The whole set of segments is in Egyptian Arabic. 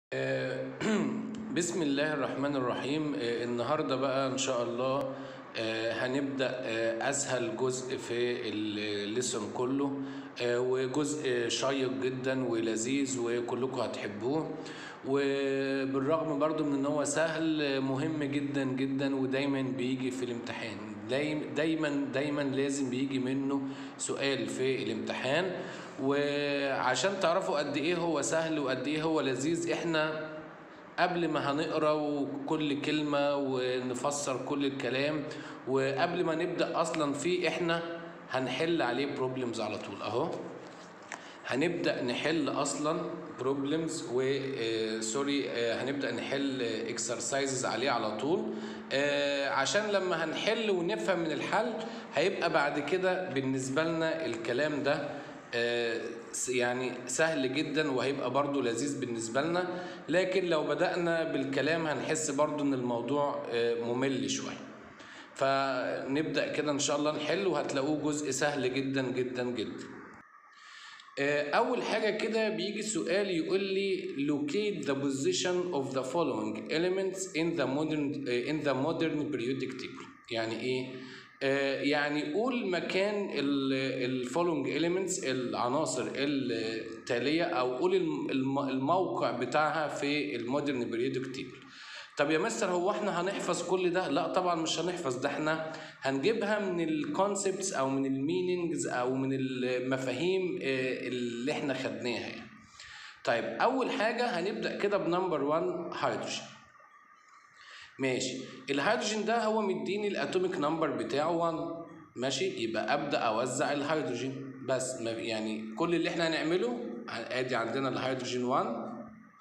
آه، بسم الله الرحمن الرحيم آه، النهارده بقى ان شاء الله آه، هنبدأ آه، اسهل جزء في الليسون كله آه، وجزء شيق جدا ولذيذ وكلكم هتحبوه وبالرغم برضو من ان هو سهل آه، مهم جدا جدا ودايما بيجي في الامتحان دايما دايما دايما لازم بيجي منه سؤال في الامتحان وعشان تعرفوا قد ايه هو سهل وقد ايه هو لذيذ احنا قبل ما هنقرا كل كلمة ونفسر كل الكلام وقبل ما نبدأ أصلا فيه احنا هنحل عليه بروبلمز على طول أهو هنبدأ نحل أصلا بروبلمز و آه، سوري آه، هنبدأ نحل اكسرسايزز عليه على طول آه، عشان لما هنحل ونفهم من الحل هيبقى بعد كده بالنسبة لنا الكلام ده آه، س- يعني سهل جدا وهيبقى برضو لذيذ بالنسبة لنا لكن لو بدأنا بالكلام هنحس برضو ان الموضوع آه، ممل شوية فنبدأ كده ان شاء الله نحل وهتلاقوه جزء سهل جدا جدا جدا آه، أول حاجة كده بيجي سؤال يقول لي locate the position of the following elements in the modern آه، in the modern periodic table يعني إيه؟ آه، يعني قول مكان ال ال following elements العناصر التالية أو قول الم- الم- الموقع بتاعها في المودرن periodic table طب يا مستر هو احنا هنحفظ كل ده؟ لا طبعا مش هنحفظ ده احنا هنجيبها من الكونسبتس او من المينينجز او من المفاهيم آه، اللي احنا خدناها يعني. طيب اول حاجه هنبدا كده بنمبر 1 هيدروجين. ماشي الهيدروجين ده هو مديني الاتوميك نمبر بتاعه 1 ماشي يبقى ابدا اوزع الهيدروجين بس ما يعني كل اللي احنا هنعمله ادي عندنا الهيدروجين 1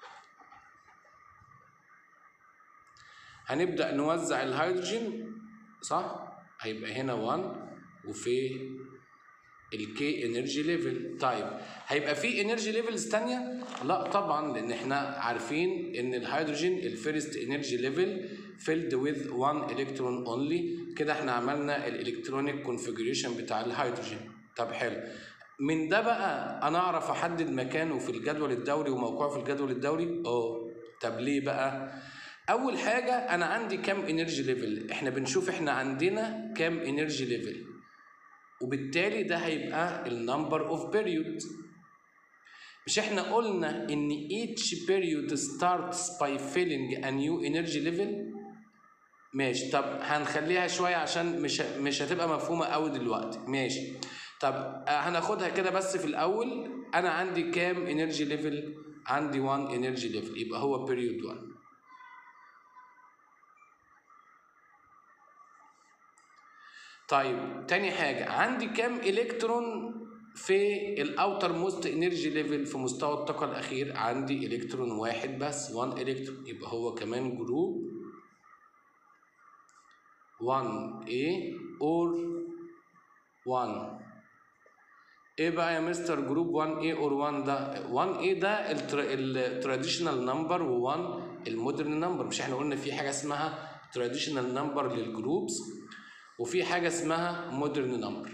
هنبدأ نوزع الهيدروجين صح؟ هيبقى هنا 1 وفي الكي انرجي ليفل طيب هيبقى في انرجي ليفلز تانية؟ لا طبعا لان احنا عارفين ان الهيدروجين الفيرست انرجي ليفل filled with one electron only كده احنا عملنا الالكترونيك كونفيجريشن بتاع الهيدروجين طب حلو من ده بقى انا اعرف احدد مكانه في الجدول الدوري وموقعه في الجدول الدوري اه طب ليه بقى اول حاجه انا عندي كام انرجي ليفل احنا بنشوف احنا عندنا كام انرجي ليفل وبالتالي ده هيبقى النمبر اوف بيريود مش احنا قلنا ان each period starts by filling a new energy level ماشي طب هنخليها شوية عشان مش مش هتبقى مفهومة قوي دلوقتي ماشي طب آه، هناخدها كده بس في الأول أنا عندي كام انرجي ليفل عندي 1 انرجي ليفل يبقى هو period 1 طيب تاني حاجة عندي كام إلكترون في الأوتر موست انرجي ليفل في مستوى الطاقة الأخير عندي إلكترون واحد بس 1 إلكترون يبقى هو كمان جروب 1A or 1 ايه بقى يا مستر جروب 1A اور 1 ده 1A ده التراديشنال نمبر و1 المودرن نمبر مش احنا قلنا في حاجه اسمها تراديشنال نمبر للجروبس وفي حاجه اسمها مودرن نمبر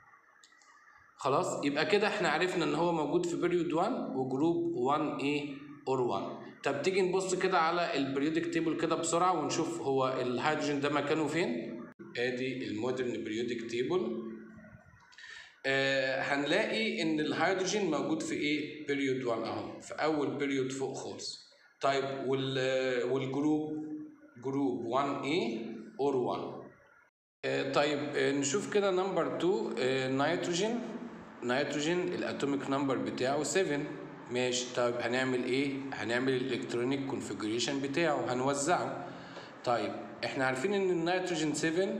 خلاص يبقى كده احنا عرفنا ان هو موجود في بيريود 1 وجروب 1A اور 1 طب تيجي نبص كده على البريودك تيبل كده بسرعه ونشوف هو الهيدروجين ده مكانه فين ادي المودرن بريودك تيبل آه هنلاقي ان الهيدروجين موجود في ايه بيريود 1 اهو في اول بيريود فوق خالص طيب وال والجروب جروب 1A اور 1 آه، طيب آه، نشوف كده نمبر 2 آه، نيتروجين نيتروجين الاتوميك نمبر بتاعه 7 ماشي طيب هنعمل ايه هنعمل الالكترونيك كونفيجريشن بتاعه هنوزعه طيب احنا عارفين ان النيتروجين 7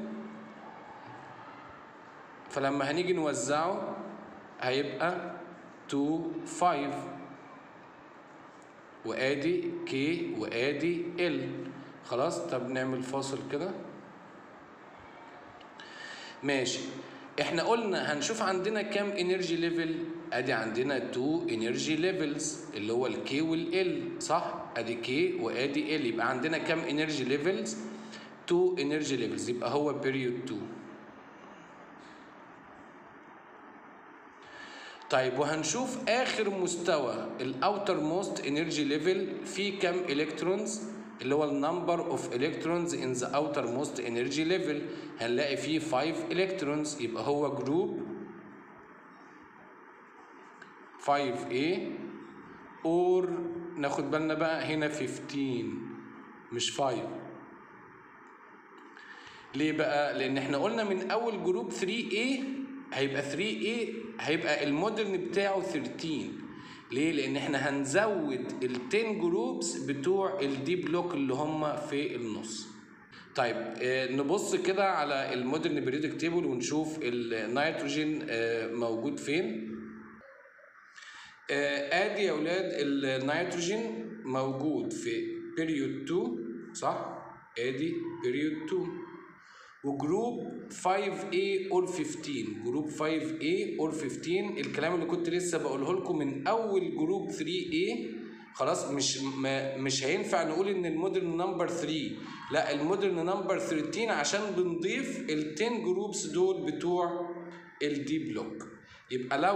فلما هنيجي نوزعه هيبقى 2 5 وادي كي وادي ال خلاص طب نعمل فاصل كده ماشي احنا قلنا هنشوف عندنا كام انرجي ليفل ادي عندنا 2 انرجي ليفلز اللي هو الكي والال صح ادي كي وادي ال يبقى عندنا كام انرجي ليفلز 2 انرجي ليفلز يبقى هو بيريود 2 طيب وهنشوف اخر مستوى الاوتر موست انرجي ليفل فيه كام الكترونز اللي هو النمبر اوف الكترونز ان ذا اوتر موست انرجي ليفل هنلاقي فيه 5 الكترونز يبقى هو جروب 5A اور ناخد بالنا بقى هنا 15 مش 5 ليه بقى؟ لأن احنا قلنا من أول جروب 3A هيبقى 3A هيبقى المودرن بتاعه 13 ليه؟ لأن احنا هنزود ال 10 جروبس بتوع الدي بلوك اللي هم في النص. طيب آه نبص كده على المودرن بريودك تيبل ونشوف النيتروجين آه موجود فين. آه ادي يا اولاد النيتروجين موجود في بيريود 2 صح؟ ادي بيريود 2 وجروب 5A اور 15 جروب 5A اور 15 الكلام اللي كنت لسه بقوله لكم من اول جروب 3A خلاص مش ما مش هينفع نقول ان المودرن نمبر 3 لا المودرن نمبر 13 عشان بنضيف ال 10 جروبس دول بتوع الدي بلوك يبقى لو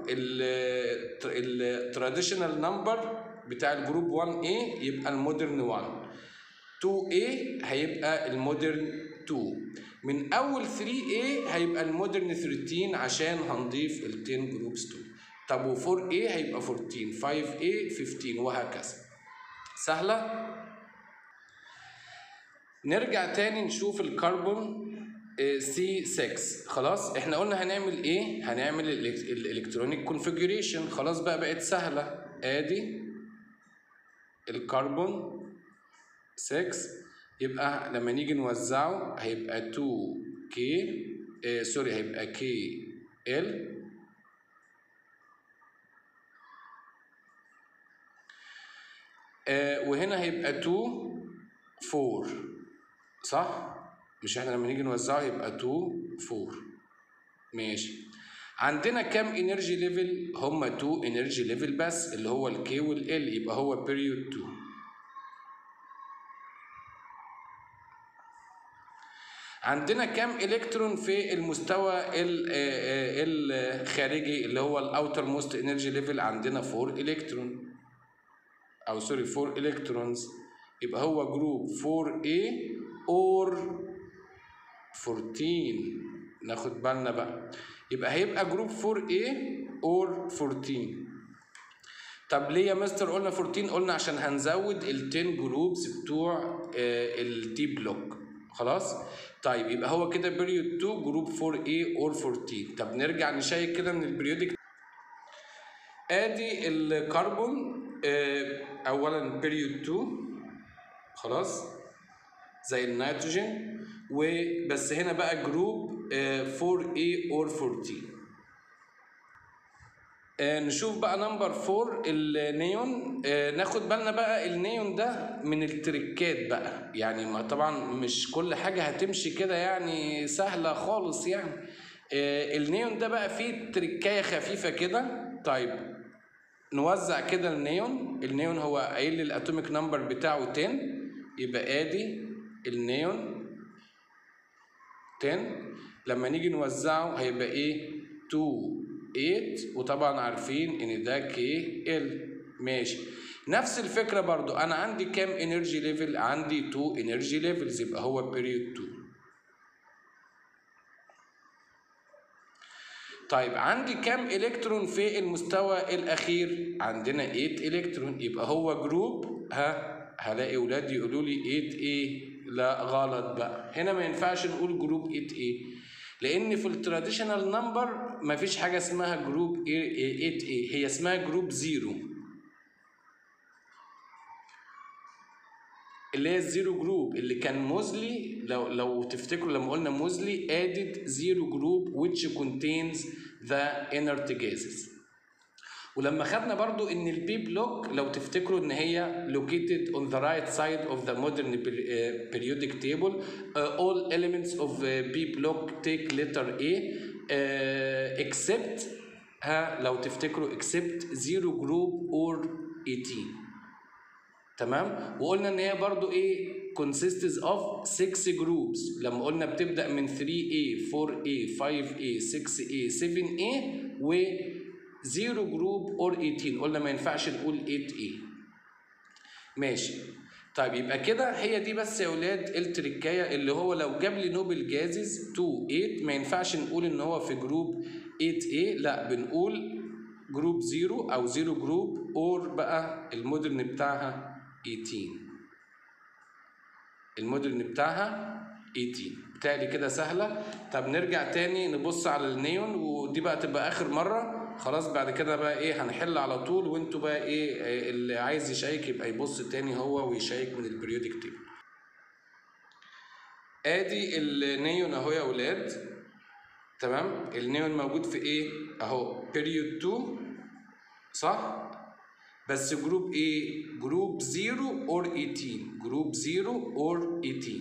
التراديشنال نمبر بتاع الجروب 1A يبقى المودرن 1 2A هيبقى المودرن 2 من اول 3A هيبقى المودرن 13 عشان هنضيف ال 10 جروبس دول طب و4A هيبقى 14 5A 15 وهكذا سهلة نرجع تاني نشوف الكربون سي 6 خلاص احنا قلنا هنعمل ايه هنعمل الالكترونيك كونفيجريشن خلاص بقى بقت سهله ادي الكربون 6 يبقى لما نيجي نوزعه هيبقى 2 كي آه سوري هيبقى كي ال آه وهنا هيبقى 2 4 صح مش احنا لما نيجي نوزعه يبقى 2 4 ماشي عندنا كام انرجي ليفل هما 2 انرجي ليفل بس اللي هو الكي والال يبقى هو بيريود 2 عندنا كام الكترون في المستوى الخارجي اللي هو الاوتر موست انرجي ليفل عندنا 4 الكترون او سوري 4 الكترونز يبقى هو جروب 4A اور 14 ناخد بالنا بقى يبقى هيبقى جروب 4A اور 14 طب ليه يا مستر قلنا 14 قلنا عشان هنزود ال 10 جروبس بتوع التي بلوك خلاص طيب يبقى هو كده بيريود 2 جروب 4A اور 14 طب نرجع نشيك كده من البريودك ادي الكربون اولا بيريود 2 خلاص زي النيتروجين وبس هنا بقى جروب 4A اور 14 نشوف بقى نمبر 4 النيون ناخد بالنا بقى النيون ده من التريكات بقى يعني ما طبعا مش كل حاجة هتمشي كده يعني سهلة خالص يعني النيون ده بقى فيه تريكاية خفيفة كده طيب نوزع كده النيون النيون هو قايل لي الاتوميك نمبر بتاعه 10 يبقى ادي النيون 10 لما نيجي نوزعه هيبقى ايه 2 8 وطبعا عارفين ان ده كي ال ماشي نفس الفكره برضو انا عندي كام انرجي ليفل عندي 2 انرجي ليفلز يبقى هو بيريود 2 طيب عندي كام الكترون في المستوى الاخير عندنا 8 الكترون يبقى هو جروب ها هلاقي ولادي يقولوا لي 8 ايه لا غلط بقى هنا ما ينفعش نقول جروب 8 ايه لان في التراديشنال نمبر ما فيش حاجه اسمها جروب 8 ايه هي اسمها جروب 0 اللي هي الزيرو جروب اللي كان موزلي لو لو تفتكروا لما قلنا موزلي added zero group which contains the inert gases ولما خدنا برضو ان البي بلوك لو تفتكروا ان هي located on the right side of the modern periodic table uh, all elements of uh, B block take letter A uh, except ها لو تفتكروا except zero group or 18 تمام وقلنا ان هي برضو ايه consists of 6 groups لما قلنا بتبدا من 3A 4A 5A 6A 7A و 0 جروب اور 18 قلنا ما ينفعش نقول 8A ماشي طيب يبقى كده هي دي بس يا اولاد التركايه اللي هو لو جاب لي نوبل جازز 2 8 ما ينفعش نقول ان هو في جروب 8A لا بنقول جروب 0 او 0 جروب اور بقى المودرن بتاعها 18 المودرن بتاعها 18 بالتالي كده سهله طب نرجع تاني نبص على النيون ودي بقى تبقى اخر مره خلاص بعد كده بقى ايه هنحل على طول وانتوا بقى ايه آه، اللي عايز يشيك يبقى يبص تاني هو ويشيك من البريودك تيبل ادي النيون اهو يا اولاد تمام النيون موجود في ايه اهو بيريود 2 صح بس جروب ايه جروب 0 اور 18 جروب 0 اور 18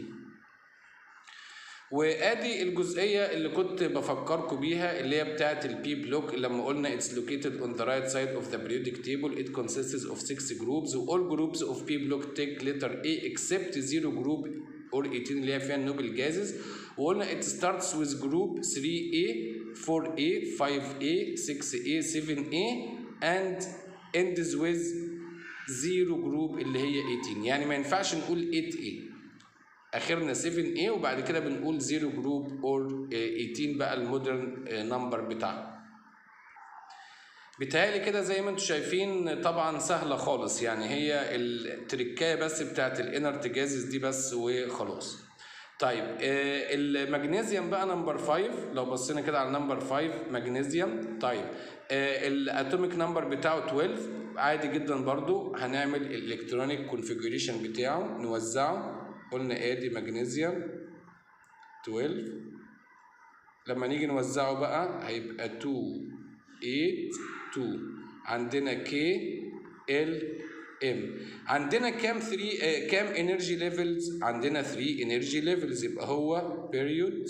وادي الجزئيه اللي كنت بفكركم بيها اللي هي بتاعه البي بلوك لما قلنا it's located on the right side of the periodic table it consists of six groups all groups of P block take letter A except zero group or 18 اللي هي فيها النوبل جازز وقلنا it starts with group 3A 4A 5A 6A 7A and ends with zero group اللي هي 18 يعني ما ينفعش نقول 8A اخرنا 7A وبعد كده بنقول 0 جروب اور 18 بقى المودرن نمبر بتاعنا بيتهيألي كده زي ما انتم شايفين طبعا سهله خالص يعني هي التركايه بس بتاعت الانرت جازز دي بس وخلاص طيب آه، المغنيسيوم بقى نمبر 5 لو بصينا كده على نمبر 5 مغنيسيوم طيب آه، الاتوميك نمبر بتاعه 12 عادي جدا برضو هنعمل الالكترونيك كونفيجريشن بتاعه نوزعه قلنا ادي مغنيسيوم 12 لما نيجي نوزعه بقى هيبقى 2 8 2 عندنا كي ال ام عندنا كام 3 آه كام انرجي ليفلز عندنا 3 انرجي ليفلز يبقى هو بيريود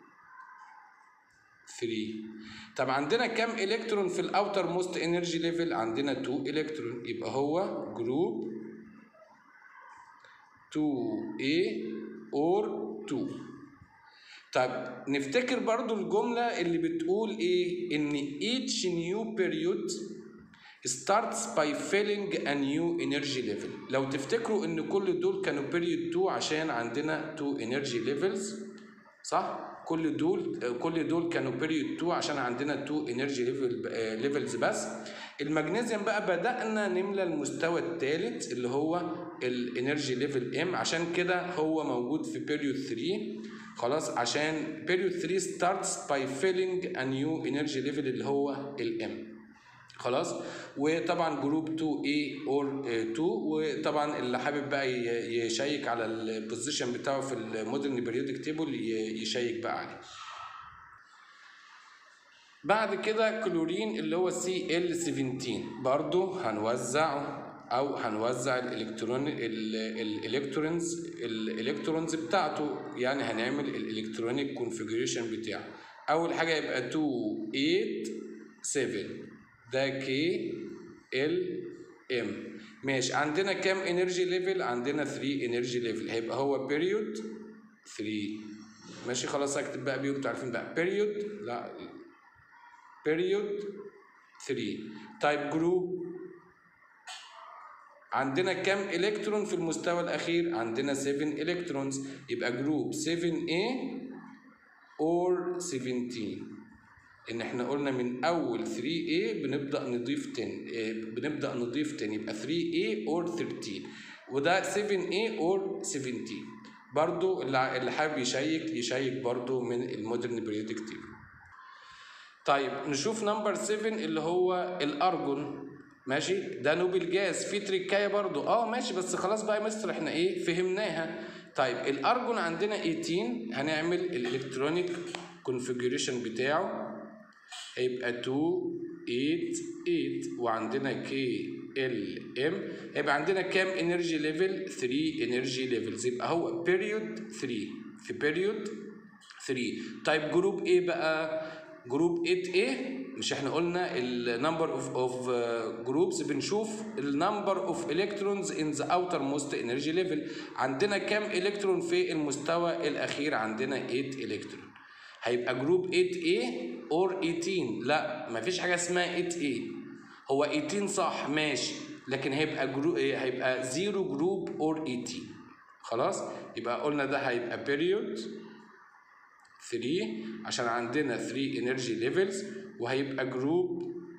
3 طب عندنا كام الكترون في الاوتر موست انرجي ليفل عندنا 2 الكترون يبقى هو جروب 2A or 2 طب نفتكر برضو الجملة اللي بتقول ايه ان each new period starts by filling a new energy level لو تفتكروا ان كل دول كانوا period 2 عشان عندنا 2 energy levels صح كل دول كل دول كانوا period 2 عشان عندنا 2 energy level levels بس المغنيسيوم بقى بدأنا نملى المستوى الثالث اللي هو الانرجي ليفل ام عشان كده هو موجود في بيريود 3 خلاص عشان بيريود 3 starts by filling a new energy level اللي هو الام خلاص وطبعا جروب 2A اور 2 وطبعا اللي حابب بقى ي- يشيك على البوزيشن بتاعه في المودرن بريودك تيبل يشيك بقى عليه بعد كده كلورين اللي هو سي ال 17 برضو هنوزعه او هنوزع الالكترون ال- الالكترونز الالكترونز بتاعته يعني هنعمل الالكترونيك كونفيجريشن بتاعه اول حاجه يبقى 2 8 7 ده كي ال ام ماشي عندنا كام انرجي ليفل عندنا 3 انرجي ليفل هيبقى هو بيريود 3 ماشي خلاص هكتب بقى بيهم انتوا عارفين بقى بيريود لا بيريود 3 طيب جروب عندنا كام الكترون في المستوى الاخير عندنا 7 الكترونز يبقى جروب 7A اور 17 ان احنا قلنا من اول 3A بنبدا نضيف 10 آه، بنبدا نضيف 10 يبقى 3A اور 13 وده 7A اور 17 برضو اللي اللي حابب يشيك يشيك برضو من المودرن بريودك تيبل طيب نشوف نمبر 7 اللي هو الارجون ماشي ده نوبل جاز في تريكايه برضو اه ماشي بس خلاص بقى يا مستر احنا ايه فهمناها طيب الارجون عندنا 18 هنعمل الالكترونيك كونفيجريشن بتاعه هيبقى 2 8 8 وعندنا كي ال ام هيبقى عندنا كام انرجي ليفل 3 انرجي ليفلز يبقى هو بيريود 3 في بيريود 3 طيب جروب ايه بقى جروب 8A مش احنا قلنا النمبر اوف اوف جروبس بنشوف النمبر اوف الكترونز ان ذا اوتر موست انرجي ليفل عندنا كام الكترون في المستوى الاخير عندنا 8 الكترون هيبقى جروب 8A or 18 لا مفيش حاجه اسمها 8A هو 18 صح ماشي لكن هيبقى جرو... إيه، هيبقى زيرو جروب اور 18 خلاص يبقى قلنا ده هيبقى بيريود 3 عشان عندنا 3 انرجي ليفلز وهيبقى جروب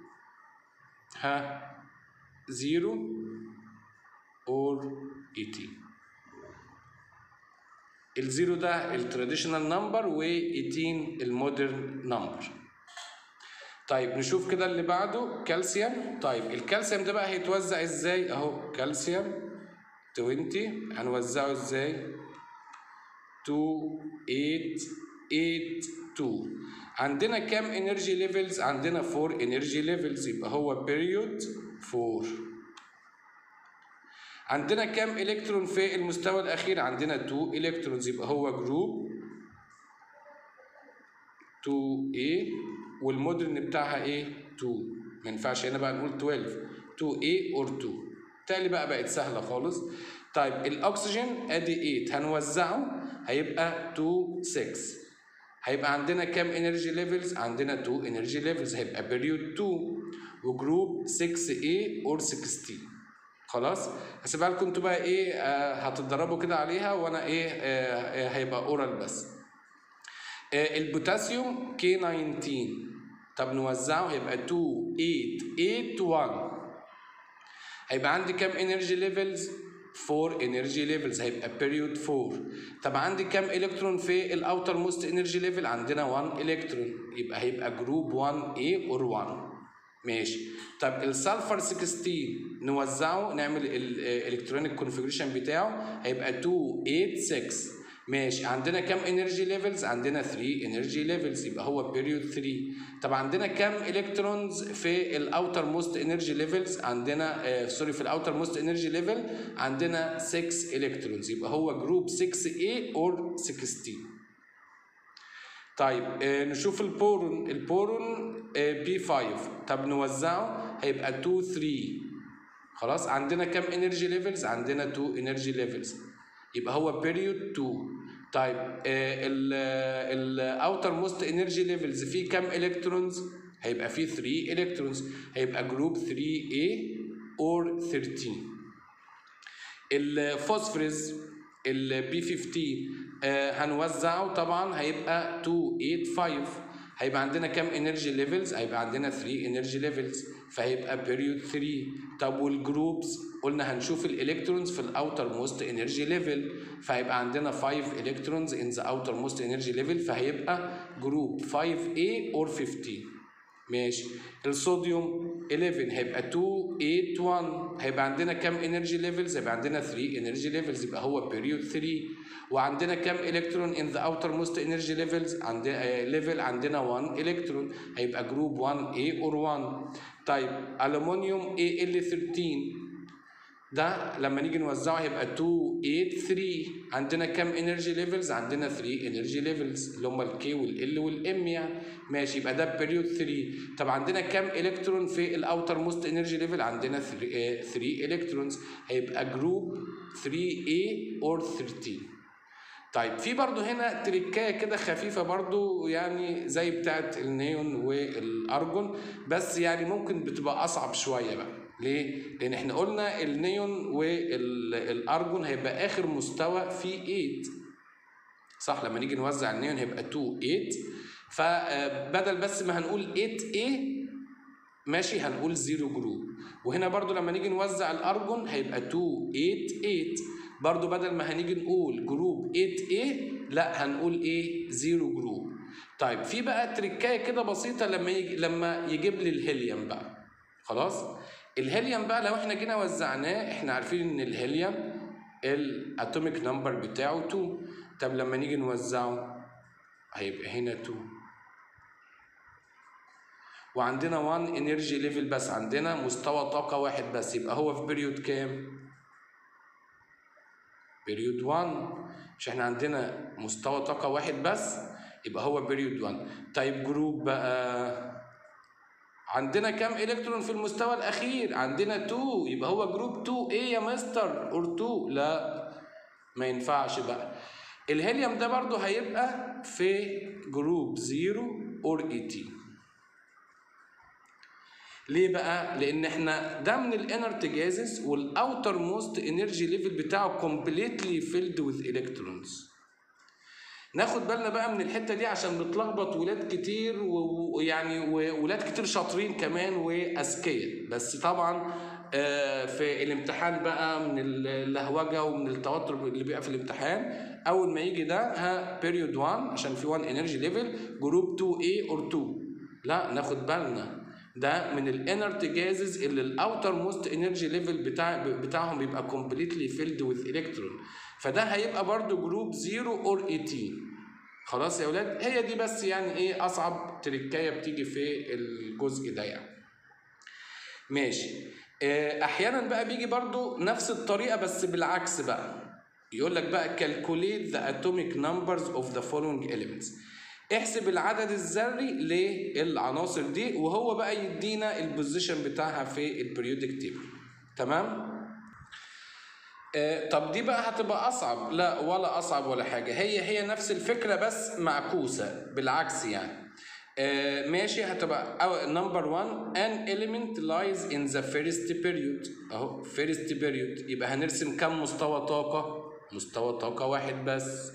ها 0 اور 18 الزيرو ده التراديشنال نمبر و18 المودرن نمبر طيب نشوف كده اللي بعده كالسيوم طيب الكالسيوم ده بقى هيتوزع ازاي اهو كالسيوم 20 هنوزعه ازاي 2 8 8 2 عندنا كام انرجي ليفلز عندنا 4 انرجي ليفلز يبقى هو بيريود 4 عندنا كام الكترون في المستوى الاخير عندنا 2 الكترونز يبقى هو جروب 2A والمودرن بتاعها ايه 2 ما ينفعش هنا بقى نقول 12 2A اور 2 تالي بقى بقت سهله خالص طيب الاكسجين ادي 8 هنوزعه هيبقى 2 6 هيبقى عندنا كام انرجي ليفلز عندنا 2 انرجي ليفلز هيبقى بيريود 2 وجروب 6A اور 16 خلاص هسيبها لكم انتوا بقى ايه آه هتتدربوا كده عليها وانا ايه آه آه هيبقى اورال بس آه البوتاسيوم كي 19 طب نوزعه هيبقى 2 8 8 1 هيبقى عندي كام انرجي ليفلز 4 انرجي ليفلز هيبقى بيريود 4 طب عندي كام الكترون في الاوتر موست انرجي ليفل عندنا 1 الكترون يبقى هيبقى جروب 1 A اور 1 ماشي طب السلفر 16 نوزعه نعمل الالكترونيك كونفيجريشن بتاعه هيبقى 2 8 6 ماشي عندنا كام انرجي ليفلز عندنا 3 انرجي ليفلز يبقى هو بيريود 3 طب عندنا كام الكترونز في الاوتر موست انرجي ليفلز عندنا آه سوري في الاوتر موست انرجي ليفل عندنا 6 الكترونز يبقى هو جروب 6A اور 16 طيب آه نشوف البورون البورون آه بي 5 طب نوزعه هيبقى 2 3 خلاص عندنا كام انرجي ليفلز عندنا 2 انرجي ليفلز يبقى هو بيريود 2 طيب الاوتر موست انرجي ليفلز فيه كام الكترونز هيبقى فيه 3 الكترونز هيبقى جروب 3A اور 13 الفوسفورس البي 15 آه هنوزعه طبعا هيبقى 2 8 5 هيبقى عندنا كام انرجي ليفلز هيبقى عندنا 3 انرجي ليفلز فهيبقى بيريود 3 طب والجروبس قلنا هنشوف الالكترونز في الاوتر موست انرجي ليفل فهيبقى عندنا 5 الكترونز ان ذا اوتر موست انرجي ليفل فهيبقى جروب 5A اور 15 ماشي الصوديوم 11 هيبقى 2 8 1 هيبقى عندنا كام انرجي ليفلز هيبقى عندنا 3 انرجي ليفلز يبقى هو بيريود 3 وعندنا كام الكترون ان ذا اوتر موست انرجي ليفلز عندنا ليفل عندنا 1 الكترون هيبقى جروب 1A اور 1 طيب الومنيوم AL13 ده لما نيجي نوزعه هيبقى 2 8 3 عندنا كام انرجي ليفلز عندنا 3 انرجي ليفلز اللي هم الكي والال والام يعني ماشي يبقى ده بيريود 3 طب عندنا كام الكترون في الاوتر موست انرجي ليفل عندنا 3 3 الكترونز هيبقى جروب 3A اور 13 طيب في برضو هنا تريكايه كده خفيفه برضو يعني زي بتاعه النيون والارجون بس يعني ممكن بتبقى اصعب شويه بقى ليه؟ لأن احنا قلنا النيون والأرجون هيبقى آخر مستوى فيه 8 صح لما نيجي نوزع النيون هيبقى 2 8 فبدل بس ما هنقول 8A ماشي هنقول 0 جروب وهنا برضو لما نيجي نوزع الأرجون هيبقى 2 8 8 برضو بدل ما هنيجي نقول جروب 8A لا هنقول ايه 0 جروب طيب في بقى تريكايه كده بسيطه لما يجي لما يجيب لي الهيليوم بقى خلاص الهيليوم بقى لو احنا جينا وزعناه احنا عارفين ان الهيليوم الاتوميك نمبر بتاعه 2 طب لما نيجي نوزعه هيبقى هنا 2 وعندنا 1 انرجي ليفل بس عندنا مستوى طاقة واحد بس يبقى هو في بيريود كام؟ بيريود 1 مش احنا عندنا مستوى طاقة واحد بس يبقى هو بيريود 1 طيب جروب بقى عندنا كام الكترون في المستوى الاخير عندنا 2 يبقى هو جروب 2 ايه يا مستر اور 2 لا ما ينفعش بقى الهيليوم ده برضو هيبقى في جروب 0 اور 18 ليه بقى؟ لأن احنا ده من الانرت جازز والاوتر موست انرجي ليفل بتاعه كومبليتلي فيلد وذ الكترونز. ناخد بالنا بقى من الحته دي عشان بتلخبط ولاد كتير و- ويعني وولاد كتير شاطرين كمان واذكياء بس طبعا آه، في الامتحان بقى من اللهوجه ومن التوتر اللي بيبقى في الامتحان اول ما يجي ده ها بيريود 1 عشان في 1 انرجي ليفل جروب 2 A اور 2 لا ناخد بالنا ده من الانرت جازز اللي الاوتر موست انرجي ليفل بتاع بتاعهم بيبقى كومبليتلي فيلد وذ الكترون فده هيبقى برضو جروب 0 اور 18 خلاص يا ولاد هي دي بس يعني ايه اصعب تريكايه بتيجي في الجزء ده يعني ماشي آه، احيانا بقى بيجي برضو نفس الطريقه بس بالعكس بقى يقول لك بقى calculate the atomic numbers of the following elements احسب العدد الذري للعناصر دي وهو بقى يدينا البوزيشن بتاعها في البريودك تيبل تمام آه، طب دي بقى هتبقى اصعب لا ولا اصعب ولا حاجه هي هي نفس الفكره بس معكوسه بالعكس يعني آه، ماشي هتبقى نمبر 1 an element lies in the first period اهو first period يبقى هنرسم كم مستوى طاقه مستوى طاقه واحد بس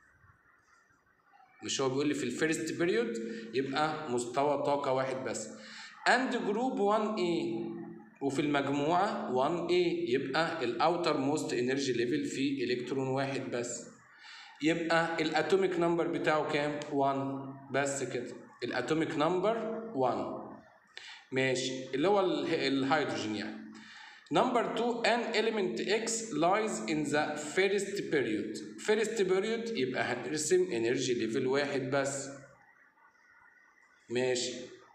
مش هو بيقول لي في الفيرست بيريود يبقى مستوى طاقة واحد بس and جروب 1A وفي المجموعة 1A يبقى الاوتر موست انرجي ليفل فيه الكترون واحد بس يبقى الاتوميك نمبر بتاعه كام 1 بس كده الاتوميك نمبر 1 ماشي اللي هو اله- الهيدروجين يعني Number two, an element X lies in the first period. First period يبقى هنرسم energy level واحد بس. ماشي.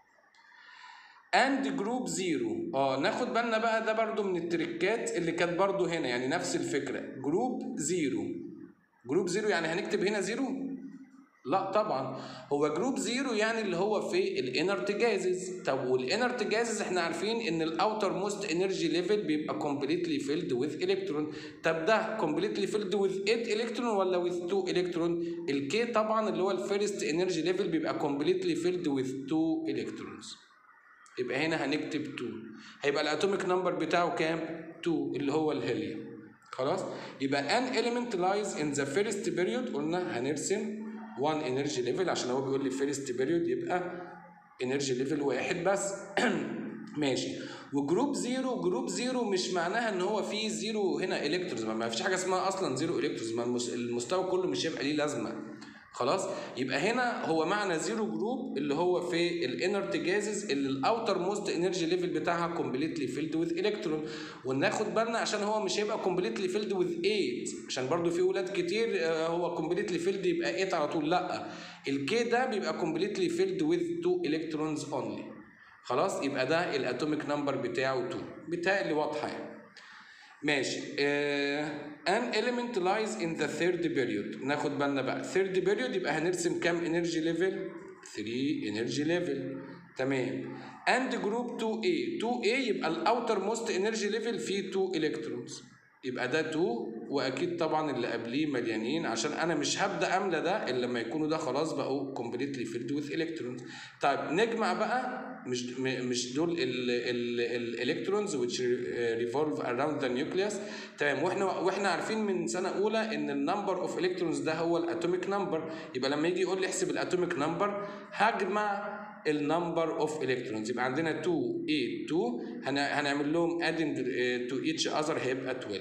And group zero. اه ناخد بالنا بقى ده برضو من التريكات اللي كانت برضو هنا يعني نفس الفكرة. جروب زيرو. جروب زيرو يعني هنكتب هنا زيرو؟ لا طبعا هو جروب زيرو يعني اللي هو في الانرت جازز طب والانرت جازز احنا عارفين ان الاوتر موست انرجي ليفل بيبقى كومبليتلي فيلد وذ الكترون طب ده كومبليتلي فيلد وذ 8 الكترون ولا وذ 2 الكترون الكي طبعا اللي هو الفيرست انرجي ليفل بيبقى كومبليتلي فيلد وذ 2 الكترونز يبقى هنا هنكتب 2 هيبقى الاتوميك نمبر بتاعه كام 2 اللي هو الهيليوم خلاص يبقى an element lies in the first period قلنا هنرسم 1 energy level عشان هو بيقول لي first period يبقى energy level واحد بس ماشي وجروب زيرو جروب زيرو مش معناها ان هو فيه زيرو هنا الكترونز ما فيش حاجه اسمها اصلا زيرو الكترونز ما المس- المستوى كله مش هيبقى ليه لازمه خلاص يبقى هنا هو معنى زيرو جروب اللي هو في الانرت جازز اللي الاوتر موست انرجي ليفل بتاعها كومبليتلي فيلد وذ الكترون وناخد بالنا عشان هو مش هيبقى كومبليتلي فيلد وذ 8 عشان برضو في ولاد كتير آه، هو كومبليتلي فيلد يبقى 8 على طول لا الكي ده بيبقى كومبليتلي فيلد وذ 2 الكترونز اونلي خلاص يبقى ده الاتوميك نمبر بتاعه 2 بتاعي واضحه يعني ماشي uh, an element lies in the third period ناخد بالنا بقى third period يبقى هنرسم كام energy level 3 energy level تمام and group 2A 2A يبقى الاوتر موست energy level فيه 2 electrons يبقى ده 2 واكيد طبعا اللي قبليه مليانين عشان انا مش هبدا املى ده الا لما يكونوا ده خلاص بقوا completely filled with electrons طيب نجمع بقى مش م- مش دول الالكترونز which revolve around the nucleus تمام واحنا واحنا عارفين من سنه اولى ان النمبر اوف الكترونز ده هو الاتوميك نمبر يبقى لما يجي يقول لي احسب الاتوميك نمبر هجمع النمبر اوف الكترونز يبقى عندنا 2 8 2 هن- هنعمل لهم adding to each other هيبقى 12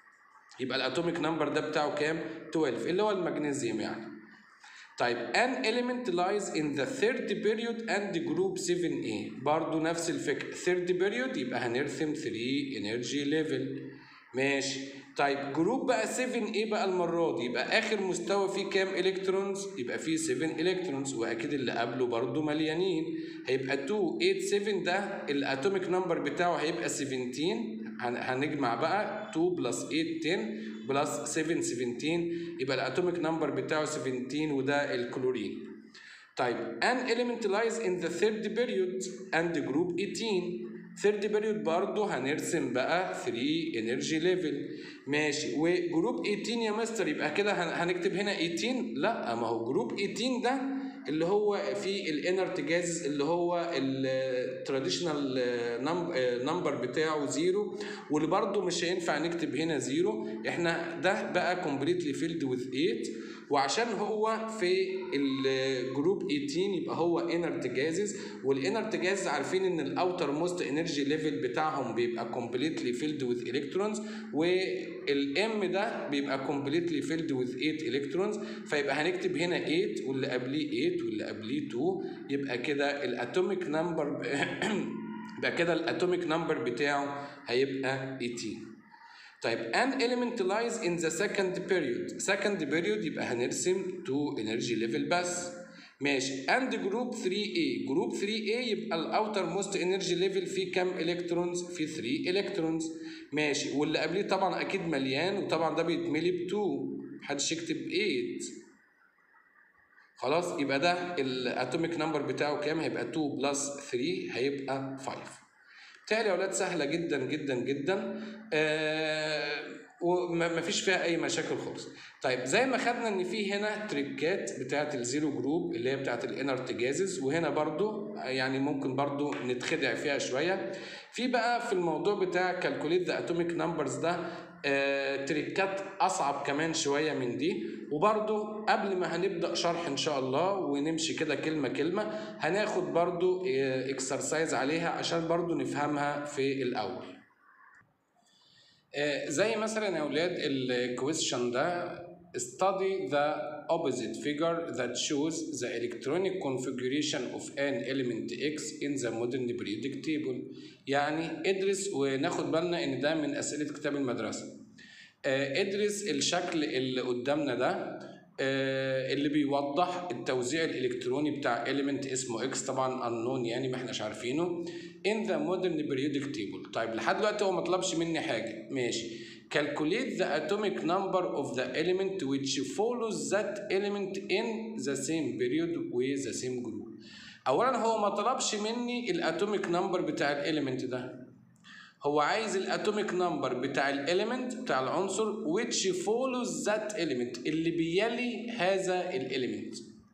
يبقى الاتوميك نمبر ده بتاعه كام 12 اللي هو المغنيسيوم يعني طيب an element lies in the third period and group 7a برضو نفس الفكرة third period يبقى هنرسم 3 energy level ماشي طيب جروب بقى 7a بقى المرة دي يبقى آخر مستوى فيه كام الكترونز يبقى فيه 7 الكترونز وأكيد اللي قبله برضو مليانين هيبقى 2 8 7 ده الاتوميك نمبر بتاعه هيبقى 17 هن- هنجمع بقى 2 بلس 8 10 بلس 7 17 يبقى الاتوميك نمبر بتاعه 17 وده الكلورين طيب an element lies in the third period and group 18 ثيرد بيريود برضه هنرسم بقى 3 انرجي ليفل ماشي وجروب 18 يا مستر يبقى كده هن- هنكتب هنا 18 لا ما هو جروب 18 ده اللي هو في الانرت جاز اللي هو التراديشنال نمبر بتاعه زيرو واللي برضه مش هينفع نكتب هنا زيرو احنا ده بقى كومبليتلي فيلد وذ 8 وعشان هو في الجروب 18 يبقى هو انرت جازز والانرت جاز عارفين ان الاوتر موست انرجي ليفل بتاعهم بيبقى كومبليتلي فيلد وذ الكترونز والام ده بيبقى كومبليتلي فيلد وذ 8 الكترونز فيبقى هنكتب هنا 8 واللي قبليه 8 واللي قبليه 2 يبقى كده الاتوميك نمبر يبقى كده الاتوميك نمبر بتاعه هيبقى 18 طيب an element lies in the second period second period يبقى هنرسم 2 energy level بس ماشي and group 3A group 3A يبقى الاوتر موست انرجي ليفل فيه كام الكترونز فيه 3 الكترونز ماشي واللي قبليه طبعا اكيد مليان وطبعا ده بيتملي ب 2 محدش يكتب 8 خلاص يبقى ده الاتوميك نمبر بتاعه كام هيبقى 2 بلس 3 هيبقى 5 بالتالي يا اولاد سهله جدا جدا جدا آه وما فيش فيها اي مشاكل خالص طيب زي ما خدنا ان في هنا تريكات بتاعه الزيرو جروب اللي هي بتاعه الانرت جازز وهنا برضو يعني ممكن برضو نتخدع فيها شويه في بقى في الموضوع بتاع كالكوليت ذا اتوميك نمبرز ده آه تريكات اصعب كمان شويه من دي وبرضو قبل ما هنبدا شرح ان شاء الله ونمشي كده كلمه كلمه هناخد برضو اكسرسايز عليها عشان برضو نفهمها في الاول آه زي مثلا يا اولاد الكويشن ده study the opposite figure that shows the electronic configuration of an element x in the modern periodic table يعني ادرس وناخد بالنا ان ده من اسئله كتاب المدرسه آه ادرس الشكل اللي قدامنا ده آه اللي بيوضح التوزيع الالكتروني بتاع element اسمه x طبعا unknown يعني ما احناش عارفينه in the modern periodic table طيب لحد دلوقتي هو ما طلبش مني حاجه ماشي calculate the atomic number of the element which follows that element in the same period with the same group اولا هو ما طلبش مني الاتوميك نمبر بتاع الاليمنت ده هو عايز الاتوميك نمبر بتاع الاليمنت بتاع العنصر which follows that element اللي بيلي هذا الاليمنت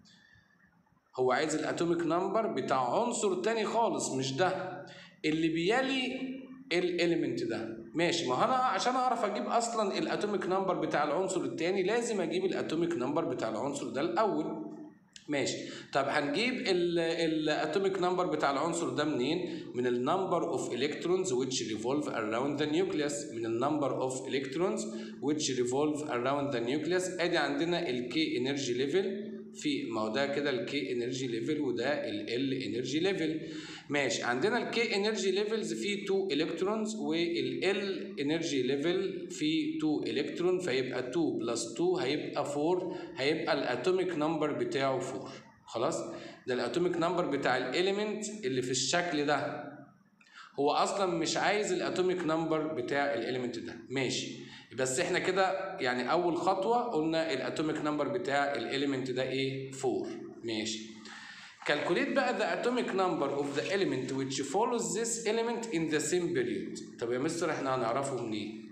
هو عايز الاتوميك نمبر بتاع عنصر تاني خالص مش ده اللي بيلي الاليمنت ده ماشي ما انا عشان اعرف اجيب اصلا الاتوميك نمبر بتاع العنصر التاني لازم اجيب الاتوميك نمبر بتاع العنصر ده الاول ماشي طب هنجيب الاتوميك نمبر بتاع العنصر ده منين من النمبر اوف الكترونز which revolve around the nucleus من النمبر اوف الكترونز which revolve around the nucleus ادي عندنا الكي انرجي ليفل في ما هو ده كده الكي انرجي ليفل وده ال انرجي ليفل ماشي عندنا الكي انرجي ليفلز فيه 2 الكترونز والال انرجي ليفل فيه 2 الكترون فيبقى 2 بلس 2 هيبقى 4 هيبقى الاتوميك نمبر بتاعه 4 خلاص ده الاتوميك نمبر بتاع الاليمنت اللي في الشكل ده هو اصلا مش عايز الاتوميك نمبر بتاع الاليمنت ده ماشي بس احنا كده يعني اول خطوه قلنا الاتوميك نمبر بتاع الاليمنت ده ايه 4 ماشي calculate بقى the atomic number of the element which follows this element in the same period طب يا مستر احنا هنعرفه منين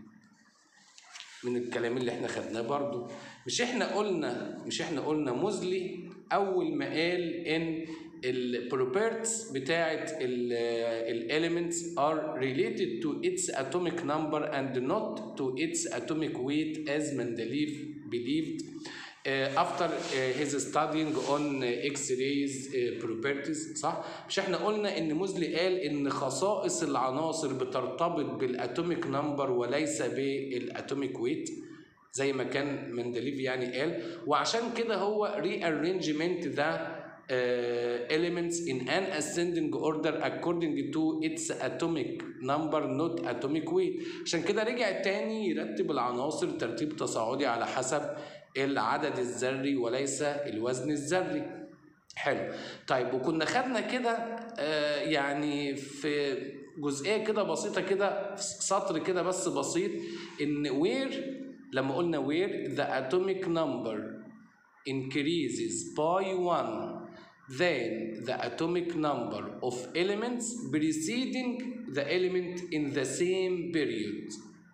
من الكلام اللي احنا خدناه برضو مش احنا قلنا مش احنا قلنا موزلي اول ما قال ان البروبرتس بتاعت الاليمنتس are related to its atomic number and not to its atomic weight as Mendeleev believed uh, after uh, his studying on X-rays uh, properties صح؟ مش احنا قلنا ان موزلي قال ان خصائص العناصر بترتبط بالاتوميك نمبر وليس بالاتوميك ويت زي ما كان مندليف يعني قال وعشان كده هو rearrangement ذا uh, elements in an ascending order according to its atomic number not atomic weight عشان كده رجع تاني يرتب العناصر ترتيب تصاعدي على حسب العدد الذري وليس الوزن الذري حلو طيب وكنا خدنا كده آه يعني في جزئيه كده بسيطه كده سطر كده بس بسيط ان وير لما قلنا وير the atomic number increases by 1 than the atomic number of elements preceding the element in the same period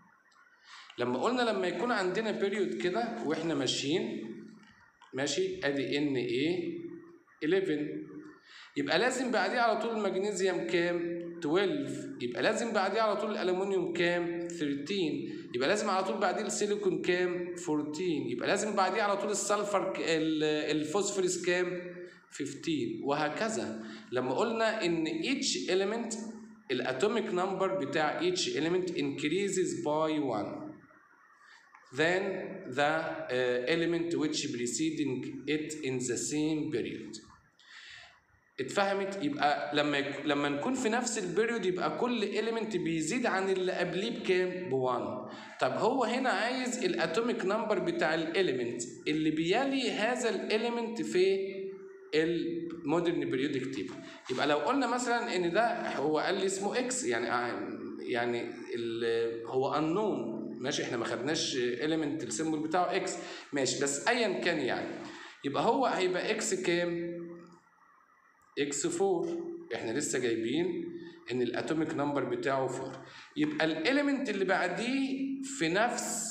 لما قلنا لما يكون عندنا بيريود كده واحنا ماشيين ماشي ادي ان ايه 11 يبقى لازم بعديه على طول المغنيسيوم كام 12 يبقى لازم بعديه على طول الالومنيوم كام 13 يبقى لازم على طول بعديه السيليكون كام 14 يبقى لازم بعديه على طول السلفر ك- ال- الفوسفورس كام 15 وهكذا لما قلنا ان each element الاتوميك نمبر بتاع each element increases by 1 than the uh, element which preceding it in the same period اتفهمت يبقى لما يك... لما نكون في نفس البيريود يبقى كل اليمنت بيزيد عن اللي قبليه بكام؟ ب 1 طب هو هنا عايز الاتوميك نمبر بتاع الاليمنت اللي بيلي هذا الاليمنت في المودرن بيريودك تيبل يبقى لو قلنا مثلا ان ده هو قال لي اسمه اكس يعني يعني ال... هو unknown ماشي احنا ما خدناش اليمنت السيمبل بتاعه اكس ماشي بس ايا كان يعني يبقى هو هيبقى اكس كام؟ اكس 4 احنا لسه جايبين ان الاتوميك نمبر بتاعه 4 يبقى الاليمنت اللي بعديه في نفس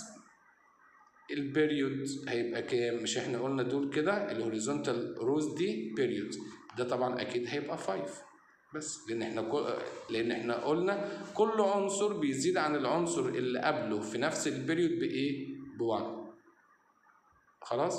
البيريود هيبقى كام مش احنا قلنا دول كده الهوريزونتال روز دي بيريود ده طبعا اكيد هيبقى 5 بس لان احنا كل لان احنا قلنا كل عنصر بيزيد عن العنصر اللي قبله في نفس البيريود بايه ب 1 خلاص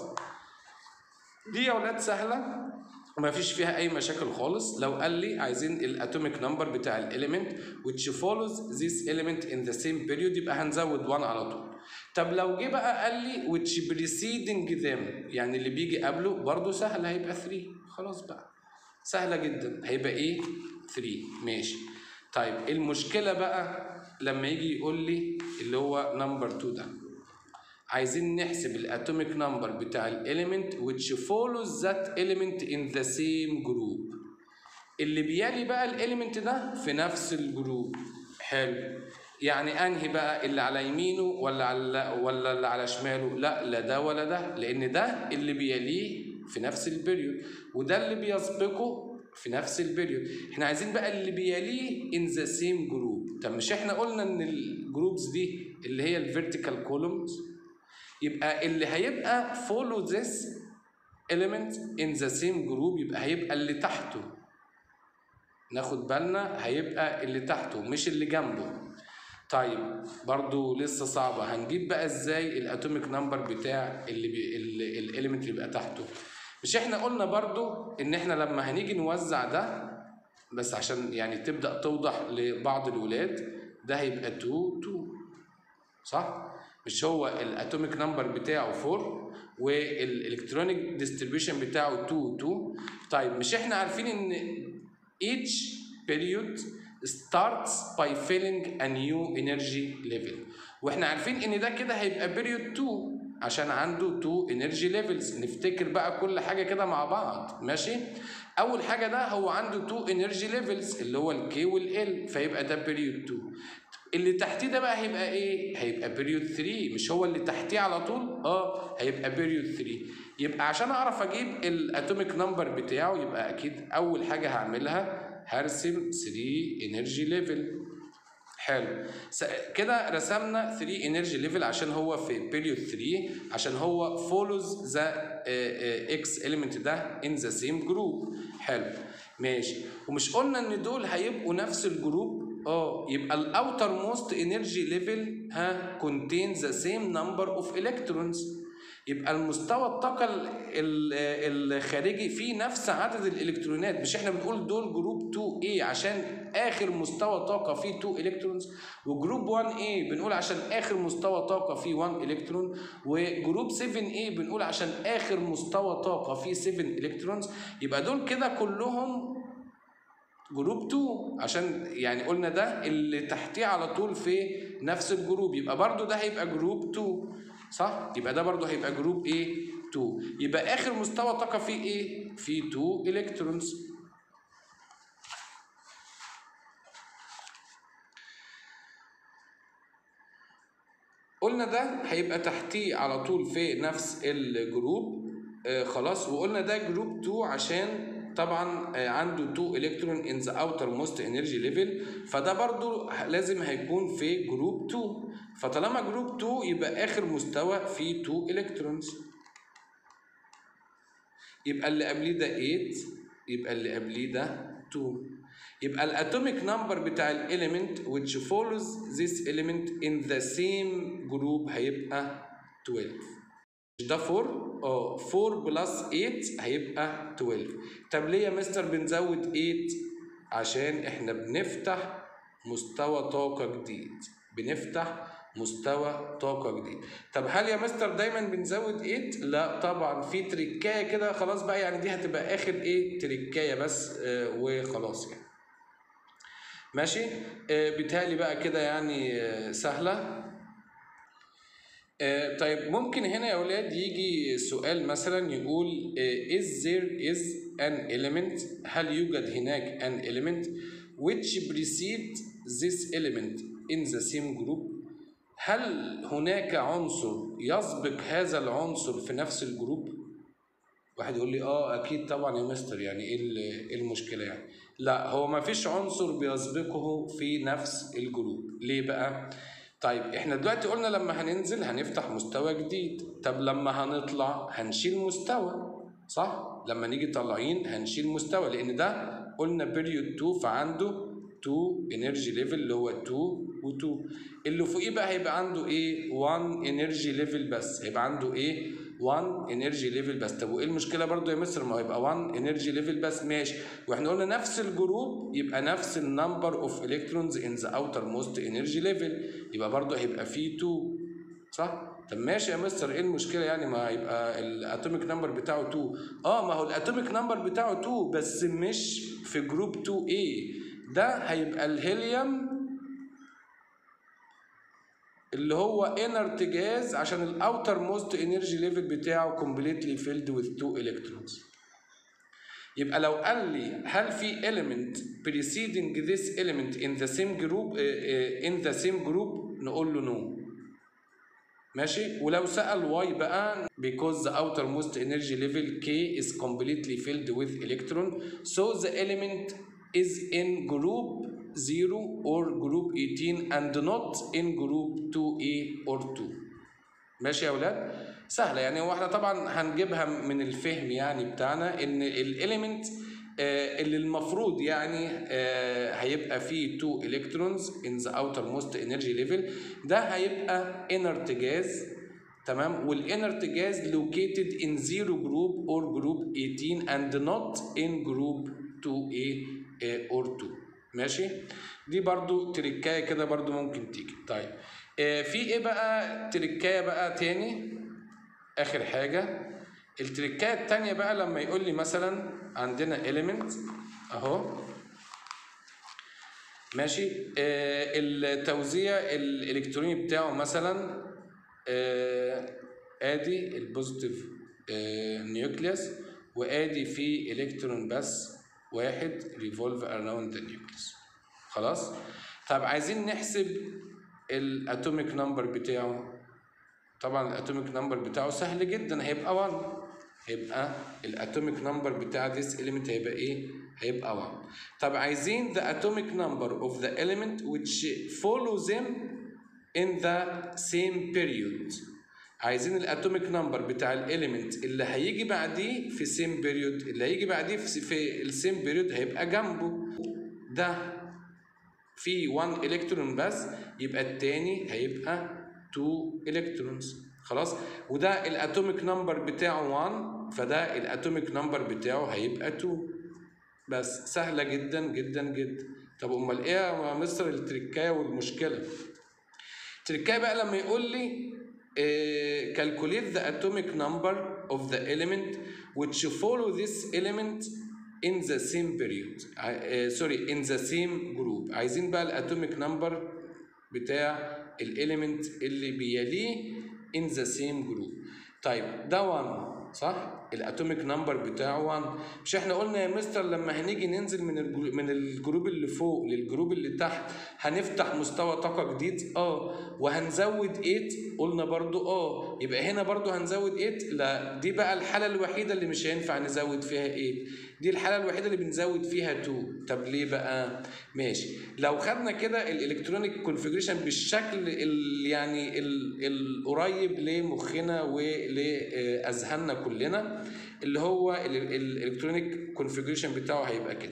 دي يا ولاد سهله وما فيش فيها اي مشاكل خالص لو قال لي عايزين الاتوميك نمبر بتاع الاليمنت which follows this element in the same period يبقى هنزود 1 على طول طب لو جه بقى قال لي which preceding them يعني اللي بيجي قبله برضه سهل هيبقى 3 خلاص بقى سهلة جدا هيبقى ايه 3 ماشي طيب المشكلة بقى لما يجي يقول لي اللي هو نمبر 2 ده عايزين نحسب الاتوميك نمبر بتاع الاليمنت which follows that element in the same group اللي بيلي بقى الاليمنت ده في نفس الجروب حلو يعني انهي بقى اللي على يمينه ولا على ولا اللي على شماله لا لا ده ولا ده لان ده اللي بيليه في نفس البريود وده اللي بيسبقه في نفس البريود احنا عايزين بقى اللي بيليه in the same group طب مش احنا قلنا ان الجروبز دي اللي هي الفيرتيكال كولومز يبقى اللي هيبقى follow this element in the same group يبقى هيبقى اللي تحته ناخد بالنا هيبقى اللي تحته مش اللي جنبه طيب برضو لسه صعبة هنجيب بقى ازاي الاتوميك نمبر بتاع اللي بي الاليمنت اللي بيبقى تحته مش احنا قلنا برضو ان احنا لما هنيجي نوزع ده بس عشان يعني تبدأ توضح لبعض الولاد ده هيبقى 2 2 صح؟ مش هو الاتوميك نمبر بتاعه 4 والالكترونيك ديستريبيوشن بتاعه 2 2 طيب مش احنا عارفين ان each period starts by filling a new energy level واحنا عارفين ان ده كده هيبقى period 2 عشان عنده 2 energy levels نفتكر بقى كل حاجه كده مع بعض ماشي اول حاجه ده هو عنده 2 energy levels اللي هو الكي والال فيبقى ده period 2 اللي تحتيه ده بقى هيبقى ايه هيبقى period 3 مش هو اللي تحتيه على طول اه هيبقى period 3 يبقى عشان اعرف اجيب الاتوميك نمبر بتاعه يبقى اكيد اول حاجه هعملها هرسم 3 انرجي ليفل حلو كده رسمنا 3 انرجي ليفل عشان هو في بيريود 3 عشان هو فولوز ذا اكس اليمنت ده ان ذا سيم جروب حلو ماشي ومش قلنا ان دول هيبقوا نفس الجروب اه يبقى الاوتر موست انرجي ليفل ها contains the same number of electrons يبقى المستوى الطاقة الخارجي فيه نفس عدد الإلكترونات مش احنا بنقول دول جروب 2A عشان آخر مستوى طاقة فيه 2 إلكترونز وجروب 1A بنقول عشان آخر مستوى طاقة فيه 1 إلكترون وجروب 7A بنقول عشان آخر مستوى طاقة فيه 7 إلكترونز يبقى دول كده كلهم جروب 2 عشان يعني قلنا ده اللي تحتيه على طول في نفس الجروب يبقى برضو ده هيبقى جروب 2 صح؟ يبقى ده برضه هيبقى جروب ايه؟ 2 يبقى اخر مستوى طاقة فيه ايه؟ فيه 2 الكترونز قلنا ده هيبقى تحتيه على طول في نفس الجروب آه خلاص وقلنا ده جروب 2 عشان طبعا آه، عنده 2 الكترون ان ذا اوتر موست انرجي ليفل فده برضو لازم هيكون في جروب 2 فطالما جروب 2 يبقى اخر مستوى فيه 2 الكترونز يبقى اللي قبليه ده 8 يبقى اللي قبليه ده 2 يبقى الاتوميك نمبر بتاع الاليمنت which follows this element in the same group هيبقى 12 مش ده 4 اه 4 بلس 8 هيبقى 12 طب ليه يا مستر بنزود 8 عشان احنا بنفتح مستوى طاقة جديد بنفتح مستوى طاقة جديد طب هل يا مستر دايما بنزود 8 لا طبعا في تريكاية كده خلاص بقى يعني دي هتبقى اخر ايه تريكاية بس آه وخلاص يعني ماشي آه بيتهيألي بقى كده يعني آه سهلة آه طيب ممكن هنا يا اولاد يجي سؤال مثلا يقول آه is there is an element هل يوجد هناك an element which precede this element in the same group هل هناك عنصر يسبق هذا العنصر في نفس الجروب واحد يقول لي اه اكيد طبعا يا مستر يعني ايه ال- إيه المشكله يعني لا هو ما فيش عنصر بيسبقه في نفس الجروب ليه بقى طيب احنا دلوقتي قلنا لما هننزل هنفتح مستوى جديد طب لما هنطلع هنشيل مستوى صح لما نيجي طالعين هنشيل مستوى لان ده قلنا بيريود 2 فعنده 2 انرجي ليفل اللي هو 2 و2 اللي فوقيه بقى هيبقى عنده ايه 1 انرجي ليفل بس هيبقى عنده ايه 1 انرجي ليفل بس طب وايه المشكله برضو يا مستر ما هو يبقى 1 انرجي ليفل بس ماشي واحنا قلنا نفس الجروب يبقى نفس النمبر اوف الكترونز ان ذا اوتر موست انرجي ليفل يبقى برضو هيبقى فيه 2 صح طب ماشي يا مستر ايه المشكله يعني ما هيبقى الاتوميك نمبر بتاعه 2 اه ما هو الاتوميك نمبر بتاعه 2 بس مش في جروب 2 a ده هيبقى الهيليوم اللي هو انرت جاز عشان الاوتر موست انرجي ليفل بتاعه completely filled with 2 electrons يبقى لو قال لي هل في element preceding this element in the same group uh, uh, in the same group نقول له no ماشي ولو سأل why بقى because the outermost energy level K is completely filled with electron so the element is in group 0 or group 18 and not in group 2A or 2 ماشي يا اولاد سهله يعني هو احنا طبعا هنجيبها من الفهم يعني بتاعنا ان الاليمنت اللي المفروض يعني آه، هيبقى فيه 2 الكترونز in the outermost energy level ده هيبقى inert gas تمام والinert gas located in zero group or group 18 and not in group 2A آه، or 2 ماشي دي برضو تركايه كده برضو ممكن تيجي طيب آه، في ايه بقى تركايه بقى تاني اخر حاجه التركايه التانية بقى لما يقول لي مثلا عندنا element اهو ماشي آه التوزيع الالكتروني بتاعه مثلا آه ادي البوزيتيف آه نيوكليوس وادي فيه الكترون بس واحد ريفولف اراوند ذا نيوكليوس خلاص طب عايزين نحسب الاتوميك نمبر بتاعه طبعا الاتوميك نمبر بتاعه سهل جدا هيبقى 1 هيبقى الاتوميك نمبر بتاع this element هيبقى ايه هيبقى 1 طب عايزين the atomic number of the element which follow them in the same period عايزين الاتوميك نمبر بتاع الاليمنت اللي هيجي بعديه في سيم بيريود اللي هيجي بعديه في في السيم بيريود هيبقى جنبه ده في 1 الكترون بس يبقى التاني هيبقى 2 الكترونز خلاص وده الاتوميك نمبر بتاعه 1 فده الاتوميك نمبر بتاعه هيبقى 2 بس سهله جدا جدا جدا طب امال ايه يا مستر التركايه والمشكله التركايه بقى لما يقول لي uh, calculate the atomic number of the element which follow this element in the same period uh, sorry in the same group عايزين بقى الاتوميك نمبر بتاع الاليمنت اللي بيليه in the same group طيب ده 1 صح الاتوميك نمبر بتاعه 1 مش احنا قلنا يا مستر لما هنيجي ننزل من الجروب من الجروب اللي فوق للجروب اللي تحت هنفتح مستوى طاقه جديد اه وهنزود 8 قلنا برضو اه يبقى هنا برضو هنزود 8 لا دي بقى الحاله الوحيده اللي مش هينفع نزود فيها 8 دي الحاله الوحيده اللي بنزود فيها 2 طب ليه بقى ماشي لو خدنا كده الالكترونيك كونفيجريشن بالشكل ال يعني ال- القريب لمخنا ولاذهاننا كلنا اللي هو الالكترونيك كونفيجريشن بتاعه هيبقى كده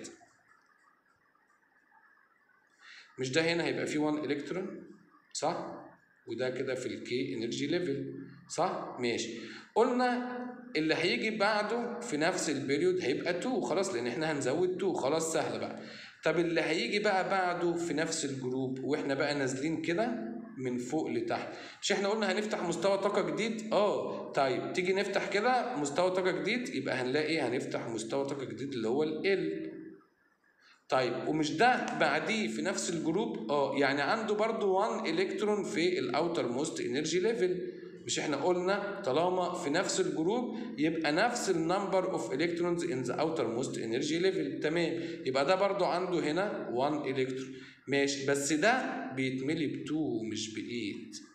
مش ده هنا هيبقى فيه 1 الكترون صح وده كده في الكي انرجي ليفل صح ماشي قلنا اللي هيجي بعده في نفس البيريود هيبقى 2 خلاص لان احنا هنزود 2 خلاص سهله بقى طب اللي هيجي بقى بعده في نفس الجروب واحنا بقى نازلين كده من فوق لتحت مش احنا قلنا هنفتح مستوى طاقه جديد اه طيب تيجي نفتح كده مستوى طاقه جديد يبقى هنلاقي هنفتح مستوى طاقه جديد اللي هو ال طيب ومش ده بعديه في نفس الجروب اه يعني عنده برضو 1 الكترون في الاوتر موست انرجي ليفل مش احنا قلنا طالما في نفس الجروب يبقى نفس النمبر اوف الكترونز ان ذا اوتر موست انرجي ليفل تمام يبقى ده برضو عنده هنا 1 الكترون ماشي بس ده بيتملي ب 2 مش ب 8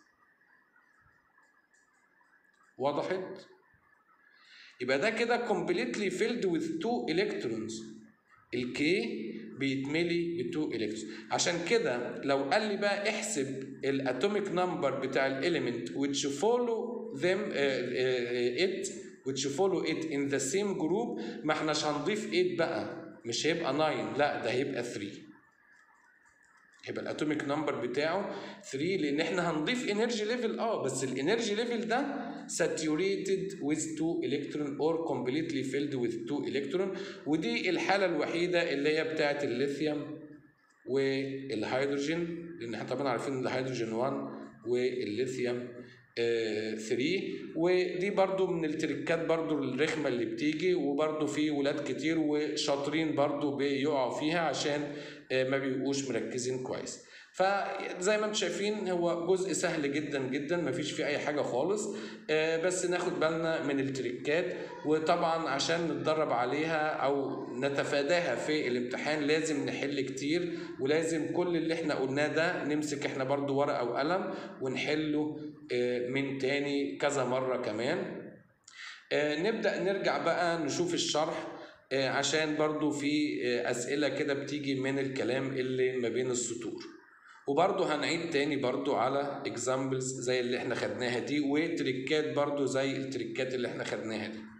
وضحت يبقى ده كده completely filled with 2 electrons الكي بيتملي ب 2 الكترون عشان كده لو قال لي بقى احسب الاتوميك نمبر بتاع الاليمنت which follow them uh, uh, it which follow it in the same group ما احناش هنضيف 8 بقى مش هيبقى 9 لا ده هيبقى 3 هيبقى الاتوميك نمبر بتاعه 3 لان احنا هنضيف انرجي ليفل اه بس الانرجي ليفل ده saturated with 2 electron or completely filled with 2 electron ودي الحاله الوحيده اللي هي بتاعه الليثيوم والهيدروجين لان احنا طبعا عارفين ان الهيدروجين 1 والليثيوم 3 ودي برضو من التركات برضو الرخمة اللي بتيجي وبرضو في ولاد كتير وشاطرين برضو بيقعوا فيها عشان ما بيبقوش مركزين كويس فزي ما انتم شايفين هو جزء سهل جدا جدا مفيش فيه اي حاجه خالص بس ناخد بالنا من التريكات وطبعا عشان نتدرب عليها او نتفاداها في الامتحان لازم نحل كتير ولازم كل اللي احنا قلناه ده نمسك احنا برضو ورقه وقلم ونحله من تاني كذا مره كمان نبدا نرجع بقى نشوف الشرح عشان برضو في اسئله كده بتيجي من الكلام اللي ما بين السطور وبرضه هنعيد تاني برضه على examples زي اللي احنا خدناها دي وتريكات برضه زي التريكات اللي احنا خدناها دي